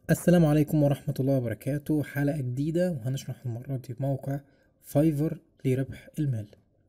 السلام عليكم ورحمة الله وبركاته حلقة جديدة وهنشرح المرة دي موقع فايفر لربح المال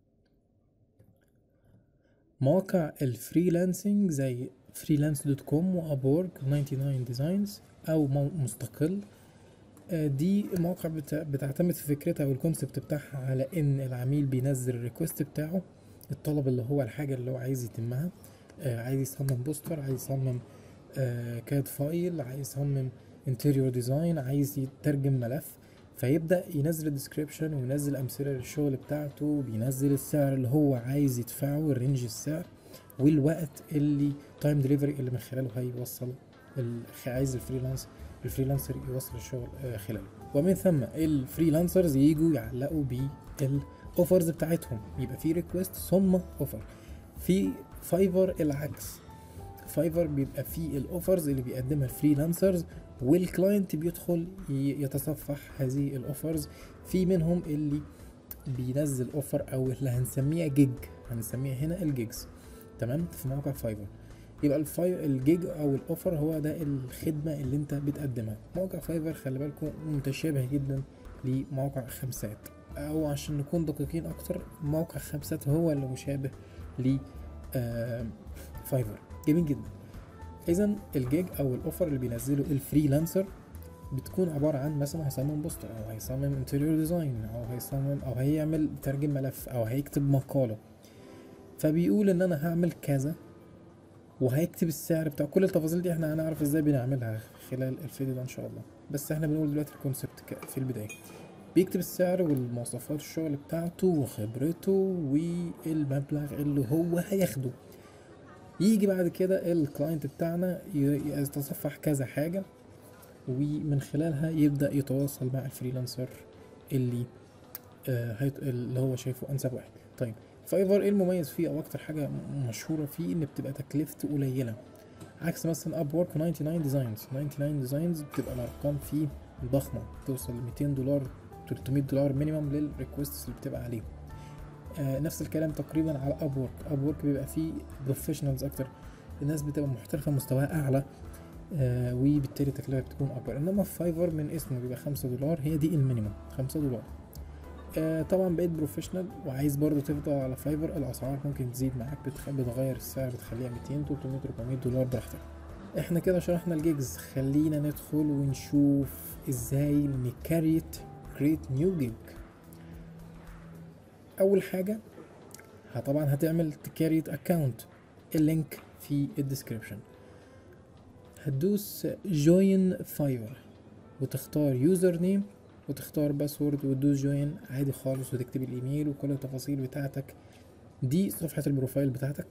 مواقع الفريلانسنج زي فريلانس دوت كوم وابورك 99 ديزاينز او مو- مستقل آه، دي مواقع بت- بتعتمد في فكرتها والكونسبت بتاعها على ان العميل بينزل الريكوست بتاعه الطلب اللي هو الحاجة اللي هو عايز يتمها آه، عايز يصمم بوستر عايز يصمم آه، كاد فايل عايز يصمم انتيريور ديزاين عايز يترجم ملف فيبدأ ينزل الديسكريبشن وينزل أمثلة للشغل بتاعته بينزل السعر اللي هو عايز يدفعه الرينج السعر والوقت اللي تايم ديليفري اللي من خلاله هيوصل ال- عايز الفريلانس الفريلانسر يوصل الشغل آه، خلاله ومن ثم الفريلانسرز يجوا يعلقوا بالاوفرز بتاعتهم يبقى في ريكوست ثم اوفر في فايفر العكس فايفر بيبقى فيه الاوفرز اللي بيقدمها الفريلانسرز والكلاينت بيدخل ي- يتصفح هذه الاوفرز في منهم اللي بينزل اوفر او اللي هنسميها جيج هنسميها هنا الجيجز تمام في موقع فايفر يبقى الفاي الجيج او الاوفر هو ده الخدمه اللي انت بتقدمها موقع فايفر خلي بالكم متشابه جدا لموقع خمسات او عشان نكون دقيقين اكتر موقع خمسات هو اللي مشابه ل آه، فايفر جميل جدا اذا الجيج او الاوفر اللي بينزله الفريلانسر بتكون عبارة عن مثلا هيصمم بوستر او هيصمم انتريور ديزاين او هيصمم او هيعمل ترجم ملف او هيكتب مقالة فبيقول ان انا هعمل كذا وهيكتب السعر بتاع كل التفاصيل دي احنا هنعرف ازاي بنعملها خلال الفيديو ده ان شاء الله بس احنا بنقول دلوقتي الكونسبت ك- في البداية بيكتب السعر والمواصفات الشغل بتاعته وخبرته والمبلغ اللي هو هياخده يجي بعد كده الكلاينت بتاعنا ي- يتصفح كذا حاجة ومن خلالها يبدأ يتواصل مع الفريلانسر اللي آه هيت- اللي هو شايفه أنسب واحد طيب فايفر ايه المميز فيه او اكتر حاجة م- مشهورة فيه ان بتبقى تكلفته قليلة عكس مثلا اب وورك 99 ديزاينز 99 ديزاينز بتبقى الارقام فيه ضخمة توصل ل 200 دولار 300 دولار مينيمم للريكوست اللي بتبقى عليه آه نفس الكلام تقريبا على اب وورك اب وورك بيبقى فيه بروفيشنالز اكتر الناس بتبقى محترفة مستواها اعلى آه وبالتالي التكلفة بتكون اكبر انما في فايفر من اسمه بيبقى خمسة دولار هي دي المينيمم خمسة دولار آه طبعا بقيت بروفيشنال وعايز برضو تفضل على فايفر الاسعار ممكن تزيد معاك بتخ... بتغير السعر بتخليها 200 300 400 دولار براحتك احنا كده شرحنا الجيجز خلينا ندخل ونشوف ازاي نكريت كريت نيو جيج اول حاجه ه- طبعا هتعمل تكريت اكونت اللينك في الديسكريبشن هتدوس جوين فايفر وتختار يوزر نيم وتختار باسورد وتدوس جوين عادي خالص وتكتب الايميل وكل التفاصيل بتاعتك دي صفحة البروفايل بتاعتك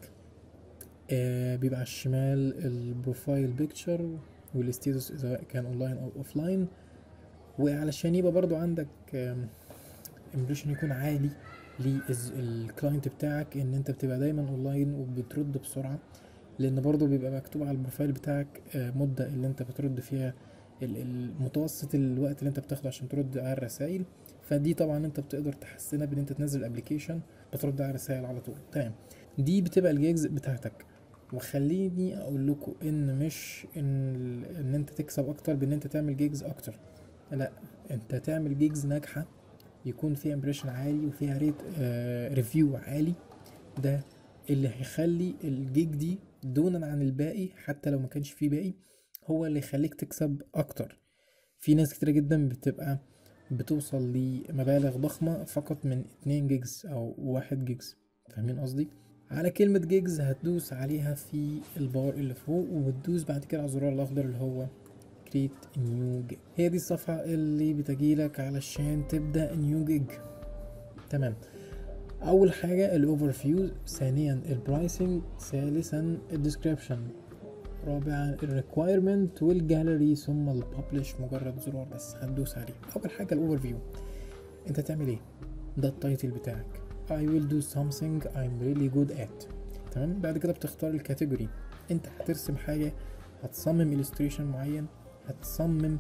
آه بيبقى على الشمال البروفايل بيكتشر والستيتس اذا كان اونلاين او اوفلاين وعلشان يبقى برضو عندك امبريشن يكون عالي للكلاينت بتاعك ان انت بتبقى دايما اونلاين وبترد بسرعة لان برضو بيبقى مكتوب على البروفايل بتاعك آه، مدة اللي انت بترد فيها ال- المتوسط الوقت اللي انت بتاخده عشان ترد على الرسائل فدي طبعا انت بتقدر تحسنها بان انت تنزل الابليكيشن بترد على الرسائل على طول تمام دي بتبقى الجيجز بتاعتك وخليني اقول لكم ان مش ان ان انت تكسب اكتر بان انت تعمل جيجز اكتر لا انت تعمل جيجز ناجحه يكون فيها امبريشن عالي وفيها ريت آه ريفيو عالي ده اللي هيخلي الجيج دي دونا عن الباقي حتى لو ما كانش فيه باقي هو اللي يخليك تكسب اكتر في ناس كتير جدا بتبقى بتوصل لمبالغ ضخمة فقط من 2 جيجز او 1 جيجز فاهمين قصدي على كلمة جيجز هتدوس عليها في البار اللي فوق وتدوس بعد كده على الزرار الاخضر اللي هو create new gig هي دي الصفحة اللي بتجيلك علشان تبدأ نيو جيج تمام اول حاجة الاوفر فيو ثانيا البرايسنج ثالثا الديسكريبشن رابعا الريكوايرمنت والجاليري ثم الببلش مجرد زرار بس هتدوس عليه اول حاجة الاوفر فيو انت تعمل ايه ده التايتل بتاعك I will do something I'm really good at تمام بعد كده بتختار الكاتيجوري انت هترسم حاجة هتصمم illustration معين هتصمم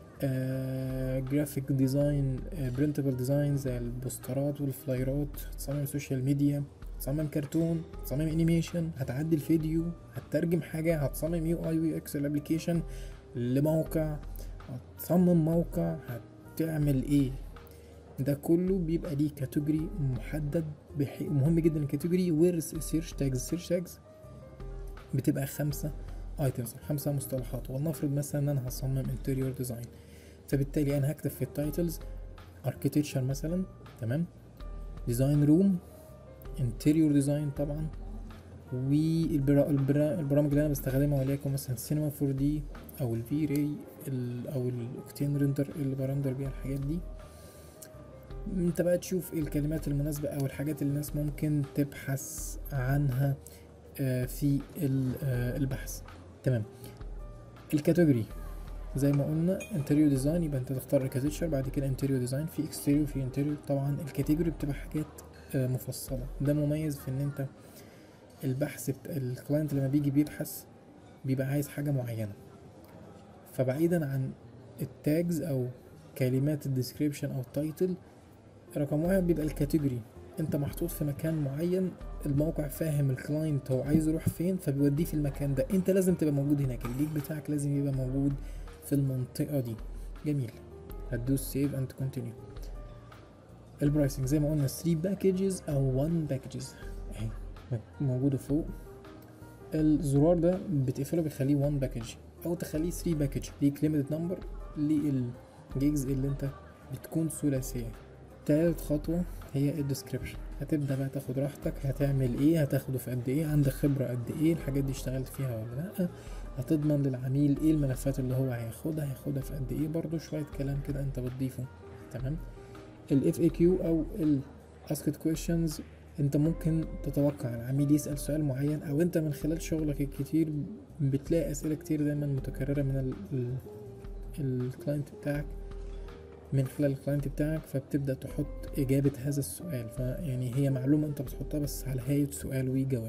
جرافيك ديزاين برنتبل ديزاين زي البوسترات والفلايرات هتصمم سوشيال ميديا هتصمم كرتون هتصمم انيميشن هتعدل فيديو هتترجم حاجه هتصمم يو اي ويو اكس الابلكيشن لموقع هتصمم موقع هتعمل ايه ده كله بيبقى ليه كاتيجوري محدد بحي... مهم جدا الكاتيجوري والسيرش تاجز السيرش تاجز بتبقى خمسة ايتمز خمسة مصطلحات ولنفرض مثلا ان انا هصمم انتريور ديزاين فبالتالي انا هكتب في التايتلز اركيتكتشر مثلا تمام ديزاين روم انتريور ديزاين طبعا والبرامج اللي انا بستخدمها وليكن مثلا سينما 4 دي او الفي راي او الاوكتين ريندر اللي برندر بيها الحاجات دي انت بقى تشوف ايه الكلمات المناسبة او الحاجات اللي الناس ممكن تبحث عنها في البحث تمام الكاتيجوري زي ما قلنا انتريور ديزاين يبقى انت تختار اركتكتشر بعد كده انتريور ديزاين في اكستيريور في انتريور طبعا الكاتيجوري بتبقى حاجات مفصلة ده مميز في ان انت البحث بتا... الكلاينت لما بيجي بيبحث بيبقى عايز حاجة معينة فبعيدا عن التاجز او كلمات الديسكريبشن او التايتل رقم واحد بيبقى الكاتيجوري انت محطوط في مكان معين الموقع فاهم الكلاينت هو عايز يروح فين فبيوديه في المكان ده انت لازم تبقى موجود هناك الليك بتاعك لازم يبقى موجود في المنطقة دي جميل هتدوس سيف اند كونتينيو البرايسنج زي ما قلنا 3 باكجز او 1 باكجز اهي موجودة فوق الزرار ده بتقفله بتخليه 1 باكج او تخليه 3 باكج ليك ليميتد نمبر للجيجز اللي انت بتكون ثلاثية تالت خطوة هي الديسكريبشن هتبدأ بقى تاخد راحتك هتعمل ايه هتاخده في قد ايه عندك خبرة قد ايه الحاجات دي اشتغلت فيها ولا لأ هتضمن للعميل ايه الملفات اللي هو هياخدها هياخدها في قد ايه برضو شوية كلام كده انت بتضيفه تمام ال FAQ او ال Asked Questions انت ممكن تتوقع العميل يسأل سؤال معين او انت من خلال شغلك الكتير بتلاقي اسئلة كتير دايما متكررة من الكلاينت بتاعك من خلال الكلاينت بتاعك فبتبدأ تحط إجابة هذا السؤال فيعني هي معلومة أنت بتحطها بس على هيئة سؤال وجواب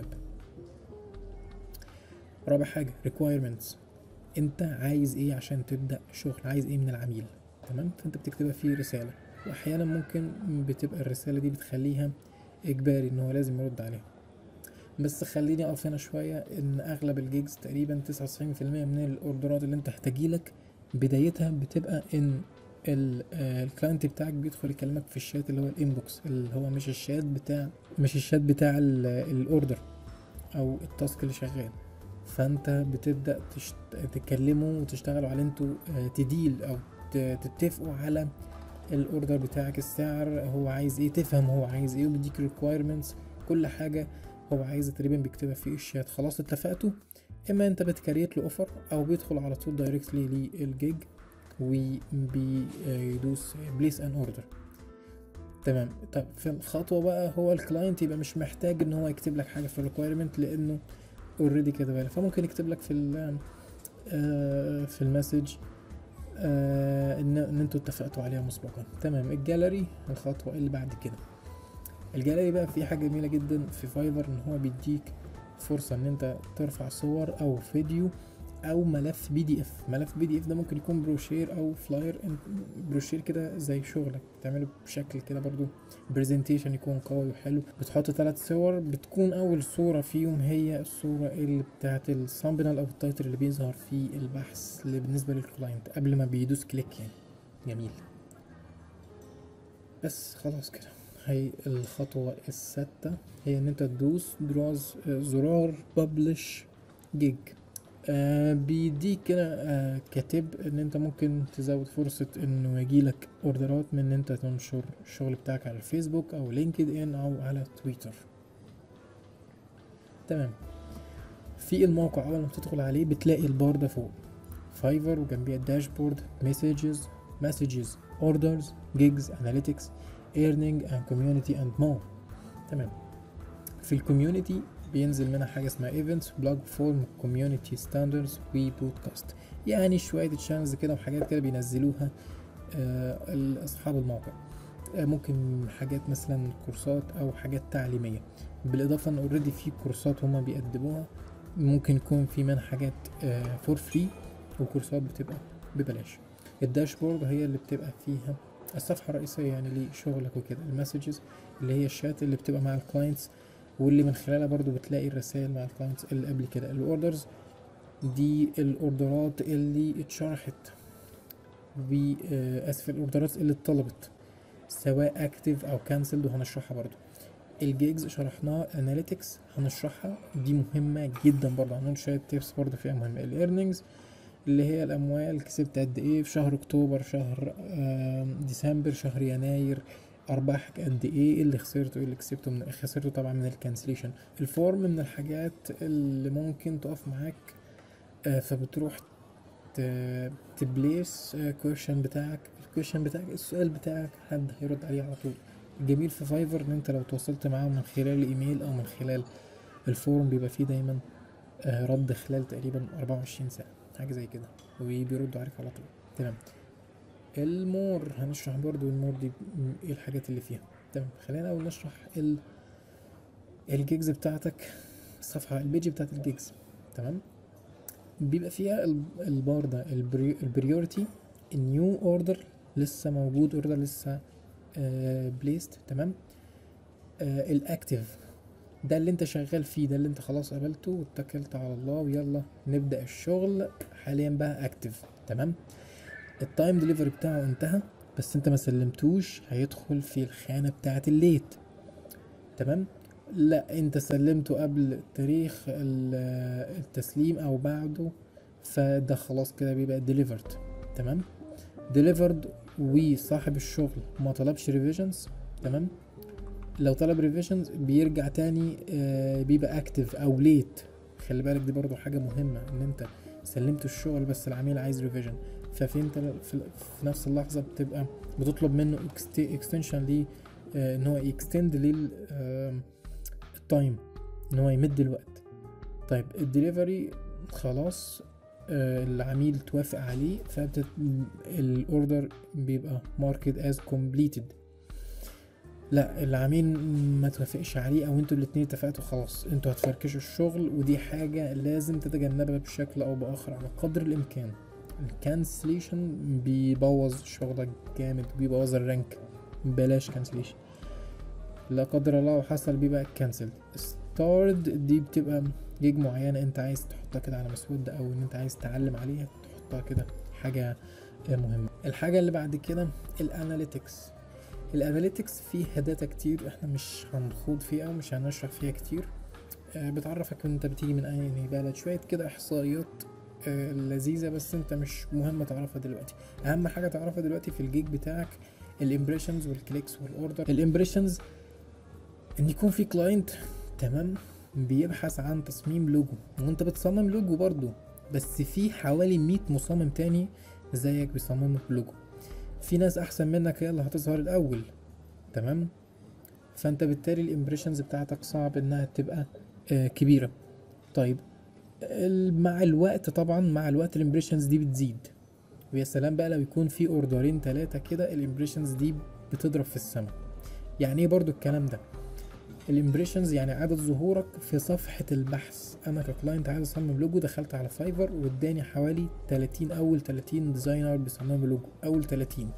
رابع حاجة requirements أنت عايز إيه عشان تبدأ شغل عايز إيه من العميل تمام فأنت بتكتبها في رسالة وأحيانا ممكن بتبقى الرسالة دي بتخليها إجباري إن هو لازم يرد عليها بس خليني أقف هنا شوية إن أغلب الجيجز تقريبا تسعة وتسعين في المية من الأوردرات اللي أنت هتجيلك بدايتها بتبقى إن الكلاينت بتاعك بيدخل يكلمك في الشات اللي هو الانبوكس اللي هو مش الشات بتاع مش الشات بتاع الاوردر او التاسك اللي شغال فانت بتبدا تشت... تكلمه وتشتغلوا على انتوا تديل او تتفقوا على الاوردر بتاعك السعر هو عايز ايه تفهم هو عايز ايه وبيديك ريكوايرمنتس كل حاجه هو عايزها تقريبا بيكتبها في الشات خلاص اتفقتوا اما انت بتكريت له اوفر او بيدخل على طول دايركتلي للجيج وبيدوس بليس ان اوردر تمام طب في الخطوه بقى هو الكلاينت يبقى مش محتاج ان هو يكتب لك حاجه في الريكويرمنت لانه اوريدي كده لك فممكن يكتب لك في ال في المسج ان ان انتوا اتفقتوا عليها مسبقا تمام الجاليري الخطوه اللي بعد كده الجاليري بقى في حاجه جميله جدا في فايفر ان هو بيديك فرصه ان انت ترفع صور او فيديو او ملف بي دي اف ملف بي دي اف ده ممكن يكون بروشير او فلاير بروشير كده زي شغلك بتعمله بشكل كده برضو برزنتيشن يكون قوي وحلو بتحط ثلاث صور بتكون اول صورة فيهم هي الصورة اللي بتاعت السامبنال او التايتل اللي بيظهر في البحث اللي بالنسبة للكلاينت قبل ما بيدوس كليك يعني جميل بس خلاص كده هي الخطوة السادسة هي ان انت تدوس دراز زرار ببلش جيج آه بيديك كده آه كاتب ان انت ممكن تزود فرصة انه يجيلك اوردرات من ان انت تنشر الشغل بتاعك على الفيسبوك او لينكد ان او على تويتر تمام في الموقع اول ما بتدخل عليه بتلاقي البار ده فوق فايفر وجنبيها الداشبورد مسجز مسجز اوردرز جيجز اناليتكس earning and community and more تمام في الكوميونتي بينزل منها حاجه اسمها ايفنتس بلوج فورم كوميونتي ستاندردز وبودكاست يعني شويه تشانلز كده وحاجات كده بينزلوها آه اصحاب الموقع آه ممكن حاجات مثلا كورسات او حاجات تعليميه بالاضافه ان اوريدي في كورسات هما بيقدموها ممكن يكون في منها حاجات فور فري وكورسات بتبقى ببلاش الداشبورد هي اللي بتبقى فيها الصفحه الرئيسيه يعني لشغلك وكده المسجز اللي هي الشات اللي بتبقى مع الكلاينتس واللي من خلالها برضو بتلاقي الرسائل مع الكلاينتس اللي قبل كده الاوردرز دي الاوردرات اللي اتشرحت واسف الاوردرات اللي اتطلبت سواء اكتف او كانسلد وهنشرحها برضو الجيجز شرحناها اناليتكس هنشرحها دي مهمة جدا برضو هنقول شوية تيبس برضو فيها مهمة الايرنينجز اللي هي الاموال كسبت قد ايه في شهر اكتوبر شهر آم، ديسمبر شهر يناير ارباحك قد ايه ايه اللي خسرته ايه اللي كسبته من خسرته طبعا من الكانسليشن الفورم من الحاجات اللي ممكن تقف معاك آه، فبتروح ت- تبليس كويشن بتاعك الكويشن بتاعك السؤال بتاعك حد هيرد عليه على طول الجميل في فايفر ان انت لو تواصلت معاهم من خلال ايميل او من خلال الفورم بيبقى فيه دايما آه، رد خلال تقريبا 24 ساعة حاجة زي كده وبيردوا عليك على طول تمام المور هنشرح برضو المور دي م- ايه الحاجات اللي فيها تمام خلينا اول نشرح ال الجيجز بتاعتك الصفحة البيج بتاعت الجيجز تمام بيبقى فيها ال- البار ده البريورتي النيو اوردر لسه موجود اوردر لسه بليست تمام آه الاكتف ده اللي انت شغال فيه ده اللي انت خلاص قابلته واتكلت على الله ويلا نبدأ الشغل حاليا بقى اكتف تمام التايم ديليفري بتاعه انتهى بس انت ما سلمتوش هيدخل في الخانة بتاعة الليت تمام لا انت سلمته قبل تاريخ ال- التسليم او بعده فده خلاص كده بيبقى ديليفرد تمام ديليفرد وصاحب الشغل ما طلبش ريفيجنز تمام لو طلب ريفيجنز بيرجع تاني آه، بيبقى اكتف او ليت خلي بالك دي برضو حاجة مهمة ان انت سلمت الشغل بس العميل عايز ريفيجن ففي انت في, في نفس اللحظة بتبقى بتطلب منه اكستنشن ليه آه، ان هو يكستند ليه التايم ان هو يمد الوقت طيب الدليفري خلاص آه، العميل توافق عليه فالاوردر بيبقى ماركت از completed لا العميل ما توافقش عليه او انتوا الاتنين اتفقتوا خلاص انتوا هتفركشوا الشغل ودي حاجة لازم تتجنبها بشكل او باخر على قدر الامكان الكانسليشن بيبوظ شغلك جامد بيبوظ الرانك بلاش كانسليشن لا قدر الله وحصل بيبقى كانسل ستارد دي بتبقى جيج معينة انت عايز تحطها كده على مسودة او ان انت عايز تعلم عليها تحطها كده حاجة مهمة الحاجة اللي بعد كده الاناليتكس الاناليتكس فيه داتا كتير احنا مش هنخوض فيها ومش هنشرح فيها كتير آه، بتعرفك ان انت بتيجي من اي بلد شوية كده احصائيات آه، لذيذة بس انت مش مهم تعرفها دلوقتي اهم حاجة تعرفها دلوقتي في الجيج بتاعك الامبريشنز والكليكس والاوردر الامبريشنز ان يكون في كلاينت تمام بيبحث عن تصميم لوجو وانت بتصمم لوجو برضو بس في حوالي 100 مصمم تاني زيك بيصمموا لوجو في ناس احسن منك هي اللي هتظهر الاول تمام فانت بالتالي الامبريشنز بتاعتك صعب انها تبقى آه كبيره طيب ال- مع الوقت طبعا مع الوقت الامبريشنز دي بتزيد ويا سلام بقى لو يكون في اوردرين تلاتة كده الامبريشنز دي بتضرب في السماء يعني ايه برضو الكلام ده الامبريشنز يعني عدد ظهورك في صفحة البحث انا ككلاينت عايز اصمم لوجو دخلت على فايفر واداني حوالي 30 اول 30 ديزاينر بيصمموا لوجو اول 30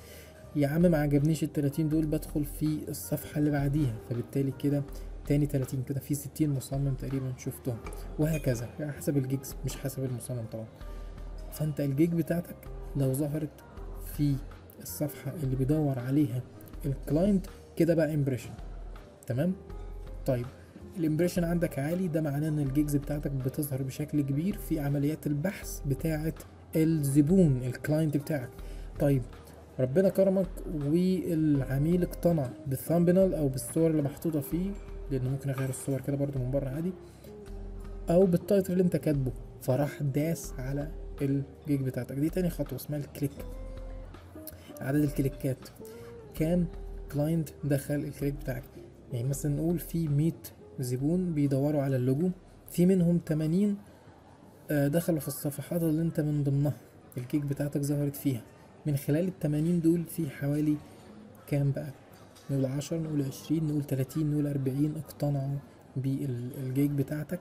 يا عم ما عجبنيش ال 30 دول بدخل في الصفحة اللي بعديها فبالتالي كده تاني 30 كده في 60 مصمم تقريبا شفتهم وهكذا يعني حسب الجيجز مش حسب المصمم طبعا فانت الجيج بتاعتك لو ظهرت في الصفحة اللي بيدور عليها الكلاينت كده بقى امبريشن تمام طيب الامبريشن عندك عالي ده معناه ان الجيجز بتاعتك بتظهر بشكل كبير في عمليات البحث بتاعة الزبون الكلاينت بتاعك طيب ربنا كرمك والعميل اقتنع بالثامبنال او بالصور اللي محطوطة فيه لان ممكن اغير الصور كده برضو من بره عادي او بالتايتل اللي انت كاتبه فراح داس على الجيج بتاعتك دي تاني خطوة اسمها الكليك عدد الكليكات كام كلاينت دخل الكليك بتاعك يعني مثلا نقول في 100 زبون بيدوروا على اللوجو في منهم 80 آه، دخلوا في الصفحات اللي انت من ضمنها الكيك بتاعتك ظهرت فيها من خلال ال 80 دول في حوالي كام بقى نقول 10 نقول 20 نقول 30 نقول 40 اقتنعوا بالجيج بتاعتك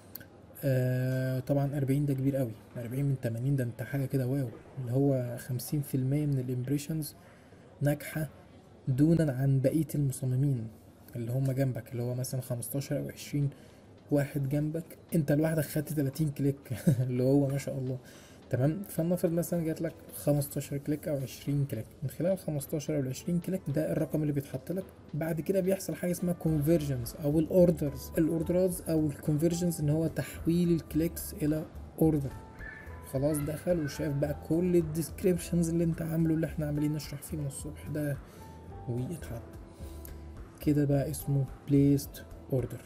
آه طبعا 40 ده كبير قوي 40 من 80 ده انت حاجه كده واو اللي هو 50% من الامبريشنز ناجحه دونا عن بقيه المصممين اللي هم جنبك اللي هو مثلا 15 او 20 واحد جنبك انت لوحدك خدت 30 كليك اللي هو ما شاء الله تمام فلنفرض مثلا جات لك 15 كليك او 20 كليك من خلال ال 15 او ال 20 كليك ده الرقم اللي بيتحط لك بعد كده بيحصل حاجه اسمها كونفرجنز او الاوردرز الاوردرز او الكونفرجنز ان هو تحويل الكليكس الى اوردر خلاص دخل وشاف بقى كل الديسكريبشنز اللي انت عامله اللي احنا عاملين نشرح فيه من الصبح ده ويتحط كده بقى اسمه placed order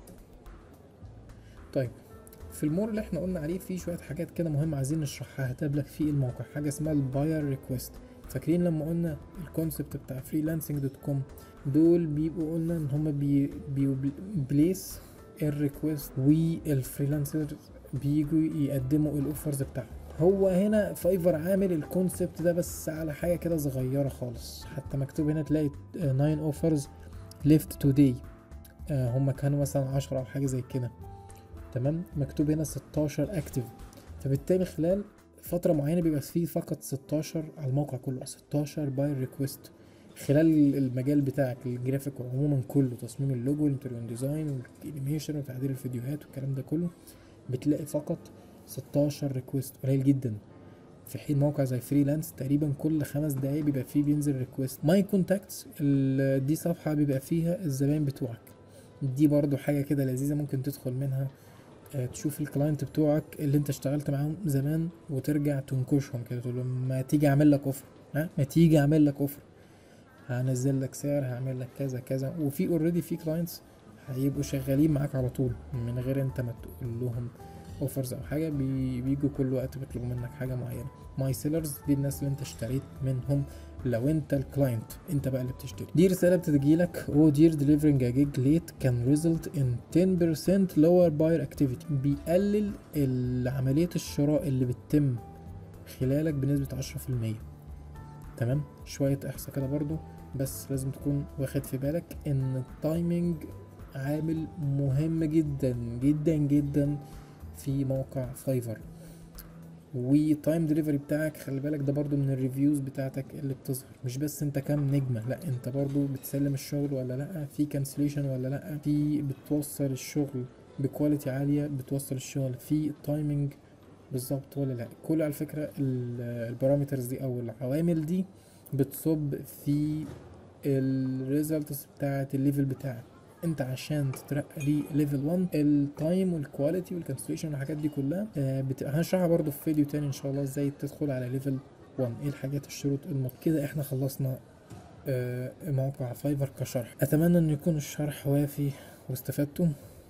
طيب في المور اللي احنا قلنا عليه في شويه حاجات كده مهمه عايزين نشرحها هتقابلك لك في الموقع حاجه اسمها الباير ريكويست فاكرين لما قلنا الكونسبت بتاع فريلانسنج دوت كوم دول بيبقوا قلنا ان هما بي بي بليس الريكويست والفريلانسر بيجوا يقدموا الاوفرز بتاعهم هو هنا فايفر عامل الكونسبت ده بس على حاجه كده صغيره خالص حتى مكتوب هنا تلاقي 9 اوفرز ليفت توداي هم كانوا مثلا 10 او حاجه زي كده تمام مكتوب هنا 16 اكتف فبالتالي خلال فترة معينة بيبقى فيه فقط 16 على الموقع كله 16 باي ريكويست خلال المجال بتاعك الجرافيك عموما كله تصميم اللوجو والانتريون ديزاين والانيميشن وتعديل الفيديوهات والكلام ده كله بتلاقي فقط 16 ريكويست قليل جدا في حين موقع زي فريلانس تقريبا كل خمس دقايق بيبقى فيه بينزل ريكويست ماي كونتاكتس دي صفحة بيبقى فيها الزباين بتوعك دي برضو حاجة كده لذيذة ممكن تدخل منها آه، تشوف الكلاينت بتوعك اللي انت اشتغلت معاهم زمان وترجع تنكشهم كده تقول لهم ما تيجي اعمل لك اوفر ها ما تيجي اعمل لك اوفر هنزل لك سعر هعمل لك كذا كذا وفي اوريدي في كلاينتس هيبقوا شغالين معاك على طول من غير انت ما تقول لهم اوفرز او حاجه بي بيجوا كل وقت بيطلبوا منك حاجه معينه ماي سيلرز دي الناس اللي انت اشتريت منهم لو انت الكلاينت انت بقى اللي بتشتري دي رساله بتجيلك او دير delivering a gig late can result in 10% lower buyer activity بيقلل عمليه الشراء اللي بتتم خلالك بنسبه 10% تمام شويه احصاء كده برضو بس لازم تكون واخد في بالك ان التايمنج عامل مهم جدا جدا جدا في موقع فايفر وتايم ديليفري بتاعك خلي بالك ده برضو من الريفيوز بتاعتك اللي بتظهر مش بس انت كام نجمة لا انت برضو بتسلم الشغل ولا لا في كانسليشن ولا لا في بتوصل الشغل بكواليتي عالية بتوصل الشغل في تايمنج بالظبط ولا لا كل على فكرة البارامترز دي او العوامل دي بتصب في الريزلتس بتاعت الليفل بتاعك انت عشان تترقى لي ليفل 1 التايم والكواليتي والكونسنتريشن والحاجات دي كلها آه بتبقى هنشرحها برضو في فيديو تاني ان شاء الله ازاي تدخل على ليفل 1 ايه الحاجات الشروط المط كده احنا خلصنا آه موقع فايفر كشرح اتمنى ان يكون الشرح وافي واستفدتم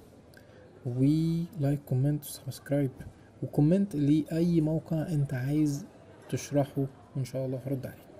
ولايك كومنت وسبسكرايب وكومنت لاي موقع انت عايز تشرحه وان شاء الله هرد عليك